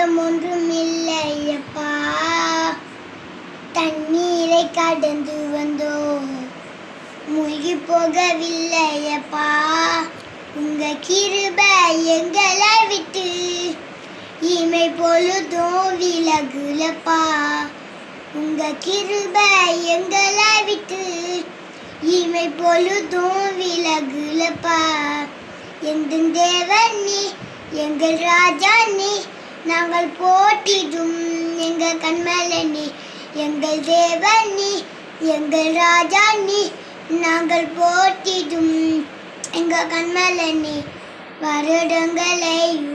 பஞ்சம் ஒன்றும் இல்லையப்பா தண்ணீரை கடந்து வந்தோம் மூழ்கி போகவில்லையப்பா உங்க கிருப எங்களை விட்டு இமை பொழுதும் விலகுலப்பா உங்க கிருப எங்களை விட்டு இமை பொழுதும் விலகுலப்பா எந்த தேவன் நீ எங்கள் ராஜா நீ நாங்கள் போட்டிடும் எங்கள் கண்மலை நீ எங்கள் தேவன் நீ எங்கள் ராஜா நீ நாங்கள் போட்டிடும் எங்கள் கண்மலை நீ வருடங்களை